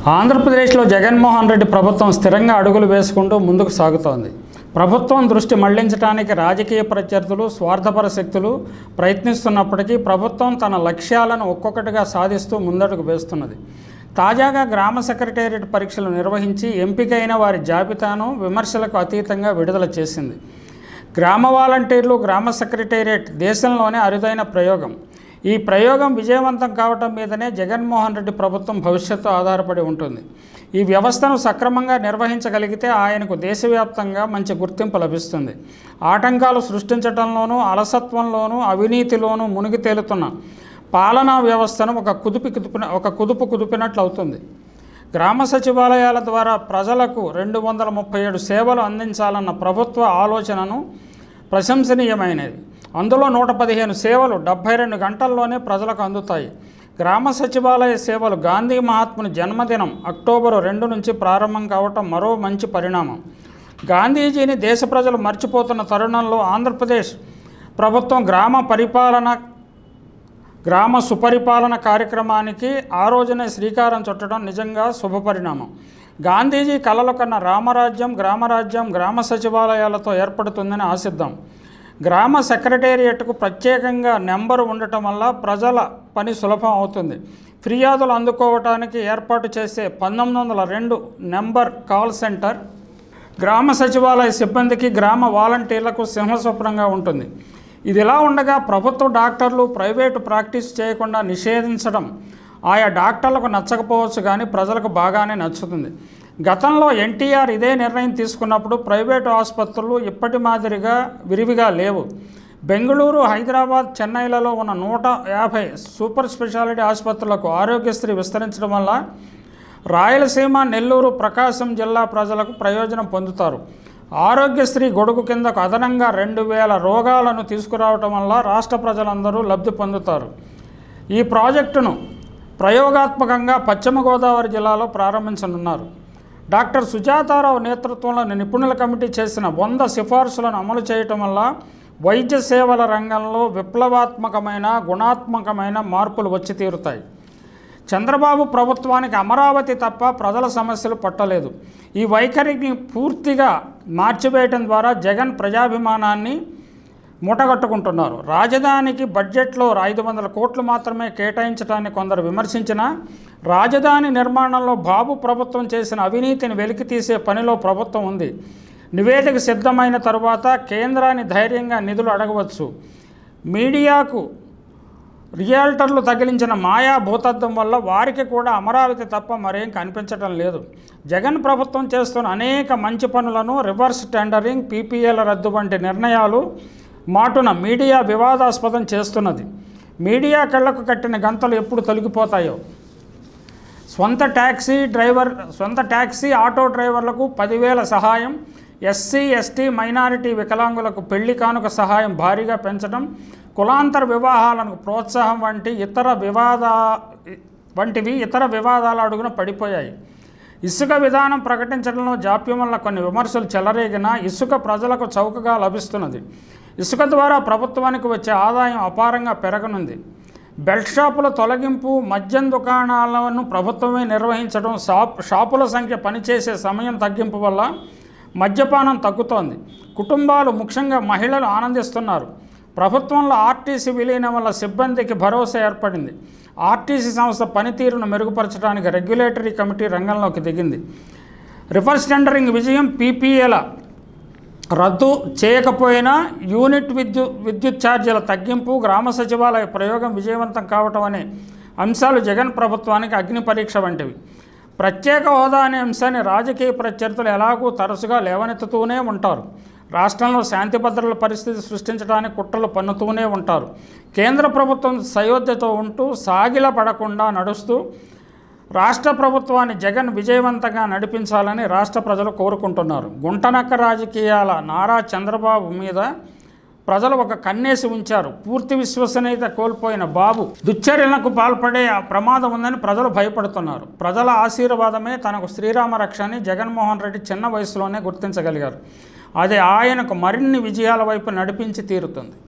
ఆంధ్రప్రదేశ్లో జగన్మోహన్ రెడ్డి ప్రభుత్వం స్థిరంగా అడుగులు వేసుకుంటూ ముందుకు సాగుతోంది ప్రభుత్వం దృష్టి మళ్లించడానికి రాజకీయ ప్రత్యర్థులు స్వార్థపర శక్తులు ప్రయత్నిస్తున్నప్పటికీ ప్రభుత్వం తన లక్ష్యాలను ఒక్కొక్కటిగా సాధిస్తూ ముందడుగు వేస్తున్నది తాజాగా గ్రామ సెక్రటేరియట్ పరీక్షలు నిర్వహించి ఎంపికైన వారి జాబితాను విమర్శలకు అతీతంగా విడుదల చేసింది గ్రామ వాలంటీర్లు గ్రామ సెక్రటేరియట్ దేశంలోనే అరుదైన ప్రయోగం ఈ ప్రయోగం విజయవంతం కావటం మీదనే జగన్మోహన్ రెడ్డి ప్రభుత్వం భవిష్యత్తు ఆధారపడి ఉంటుంది ఈ వ్యవస్థను సక్రమంగా నిర్వహించగలిగితే ఆయనకు దేశవ్యాప్తంగా మంచి గుర్తింపు లభిస్తుంది ఆటంకాలు సృష్టించడంలోనూ అలసత్వంలోనూ అవినీతిలోనూ మునిగి తేలుతున్న పాలనా వ్యవస్థను ఒక కుదుపు కుదిపిన ఒక కుదుపు కుదిపినట్లు అవుతుంది గ్రామ సచివాలయాల ద్వారా ప్రజలకు రెండు వందల ముప్పై ఏడు సేవలు అందించాలన్న ప్రభుత్వ ఆలోచనను ప్రశంసనీయమైనది అందులో నూట పదిహేను సేవలు డెబ్బై రెండు గంటల్లోనే ప్రజలకు అందుతాయి గ్రామ సచివాలయ సేవలు గాంధీ మహాత్ముని జన్మదినం అక్టోబరు రెండు నుంచి ప్రారంభం కావటం మరో మంచి పరిణామం గాంధీజీని దేశ ప్రజలు మర్చిపోతున్న తరుణంలో ఆంధ్రప్రదేశ్ ప్రభుత్వం గ్రామ పరిపాలన గ్రామ సుపరిపాలన కార్యక్రమానికి ఆ రోజునే శ్రీకారం చుట్టడం నిజంగా శుభపరిణామం గాంధీజీ కలలు కన్న రామరాజ్యం గ్రామరాజ్యం గ్రామ సచివాలయాలతో ఏర్పడుతుందని ఆశిద్దాం గ్రామ సెక్రటేరియట్కు ప్రత్యేకంగా నెంబరు ఉండటం వల్ల ప్రజల పని సులభం అవుతుంది ఫిర్యాదులు అందుకోవటానికి ఏర్పాటు చేసే పంతొమ్మిది వందల రెండు నెంబర్ కాల్ సెంటర్ గ్రామ సచివాలయ సిబ్బందికి గ్రామ వాలంటీర్లకు సింహస్వప్నంగా ఉంటుంది ఇది ఇలా ఉండగా ప్రభుత్వ డాక్టర్లు ప్రైవేటు ప్రాక్టీస్ చేయకుండా నిషేధించడం ఆయా డాక్టర్లకు నచ్చకపోవచ్చు కానీ ప్రజలకు బాగానే నచ్చుతుంది గతంలో ఎన్టీఆర్ ఇదే నిర్ణయం తీసుకున్నప్పుడు ప్రైవేటు ఆసుపత్రులు ఇప్పటి మాదిరిగా విరివిగా లేవు బెంగళూరు హైదరాబాద్ చెన్నైలలో ఉన్న నూట యాభై సూపర్ స్పెషాలిటీ ఆసుపత్రులకు ఆరోగ్యశ్రీ విస్తరించడం వల్ల రాయలసీమ నెల్లూరు ప్రకాశం జిల్లా ప్రజలకు ప్రయోజనం పొందుతారు ఆరోగ్యశ్రీ గొడుగు కిందకు అదనంగా రెండు వేల రోగాలను తీసుకురావటం వల్ల రాష్ట్ర ప్రజలందరూ లబ్ధి పొందుతారు ఈ ప్రాజెక్టును ప్రయోగాత్మకంగా పశ్చిమ గోదావరి జిల్లాలో ప్రారంభించనున్నారు డాక్టర్ సుజాతారావు నేతృత్వంలోని నిపుణుల కమిటీ చేసిన వంద సిఫార్సులను అమలు చేయటం వల్ల వైద్య సేవల రంగంలో విప్లవాత్మకమైన గుణాత్మకమైన మార్పులు వచ్చి తీరుతాయి చంద్రబాబు ప్రభుత్వానికి అమరావతి తప్ప ప్రజల సమస్యలు పట్టలేదు ఈ వైఖరిని పూర్తిగా మార్చివేయటం ద్వారా జగన్ ప్రజాభిమానాన్ని మూటగట్టుకుంటున్నారు రాజధానికి బడ్జెట్లో ఐదు వందల కోట్లు మాత్రమే కేటాయించడాన్ని కొందరు విమర్శించినా రాజధాని నిర్మాణంలో బాబు ప్రభుత్వం చేసిన అవినీతిని వెలికితీసే పనిలో ప్రభుత్వం ఉంది నివేదిక సిద్ధమైన తరువాత కేంద్రాన్ని ధైర్యంగా నిధులు అడగవచ్చు మీడియాకు రియాల్టర్లు తగిలించిన మాయా భూతద్దం వల్ల వారికి కూడా అమరావతి తప్ప మరేం కనిపించడం లేదు జగన్ ప్రభుత్వం చేస్తున్న అనేక మంచి పనులను రివర్స్ టెండరింగ్ పీపీఎల్ రద్దు వంటి నిర్ణయాలు మాటున మీడియా వివాదాస్పదం చేస్తున్నది మీడియా కళ్ళకు కట్టిన గంతలు ఎప్పుడు తొలగిపోతాయో సొంత ట్యాక్సీ డ్రైవర్ సొంత ట్యాక్సీ ఆటో డ్రైవర్లకు పదివేల సహాయం ఎస్సీ ఎస్టీ మైనారిటీ వికలాంగులకు పెళ్లి కానుక సహాయం భారీగా పెంచడం కులాంతర వివాహాలను ప్రోత్సాహం వంటి ఇతర వివాద వంటివి ఇతర వివాదాల అడుగున పడిపోయాయి ఇసుక విధానం ప్రకటించడంలో జాప్యం వల్ల కొన్ని విమర్శలు చెలరేగినా ఇసుక ప్రజలకు చౌకగా లభిస్తున్నది ఇసుక ద్వారా ప్రభుత్వానికి వచ్చే ఆదాయం అపారంగా పెరగనుంది బెల్ట్ షాపుల తొలగింపు మద్యం దుకాణాలను ప్రభుత్వమే నిర్వహించడం షాప్ షాపుల సంఖ్య పనిచేసే సమయం తగ్గింపు వల్ల మద్యపానం తగ్గుతోంది కుటుంబాలు ముఖ్యంగా మహిళలు ఆనందిస్తున్నారు ప్రభుత్వంలో ఆర్టీసీ విలీనం వల్ల సిబ్బందికి భరోసా ఏర్పడింది ఆర్టీసీ సంస్థ పనితీరును మెరుగుపరచడానికి రెగ్యులేటరీ కమిటీ రంగంలోకి దిగింది రివర్స్ టెండరింగ్ విజయం పీపీఏల రద్దు చేయకపోయినా యూనిట్ విద్యు విద్యుత్ ఛార్జీల తగ్గింపు గ్రామ సచివాలయ ప్రయోగం విజయవంతం కావటం అనే అంశాలు జగన్ ప్రభుత్వానికి అగ్ని పరీక్ష వంటివి ప్రత్యేక హోదా అనే అంశాన్ని రాజకీయ ప్రత్యర్థులు ఎలాగూ తరచుగా లేవనెత్తుతూనే ఉంటారు రాష్ట్రంలో శాంతి భద్రతల పరిస్థితి సృష్టించడానికి కుట్రలు పన్నుతూనే ఉంటారు కేంద్ర ప్రభుత్వం సయోధ్యతో ఉంటూ సాగిల పడకుండా నడుస్తూ రాష్ట్ర ప్రభుత్వాన్ని జగన్ విజయవంతంగా నడిపించాలని రాష్ట్ర ప్రజలు కోరుకుంటున్నారు గుంటనక్క రాజకీయాల నారా చంద్రబాబు మీద ప్రజలు ఒక కన్నేసి ఉంచారు పూర్తి విశ్వసనీయత కోల్పోయిన బాబు దుశ్చర్యలకు పాల్పడే ఆ ప్రమాదం ఉందని ప్రజలు భయపడుతున్నారు ప్రజల ఆశీర్వాదమే తనకు శ్రీరామ రక్షని జగన్మోహన్ రెడ్డి చిన్న వయసులోనే గుర్తించగలిగారు అది ఆయనకు మరిన్ని విజయాల వైపు నడిపించి తీరుతుంది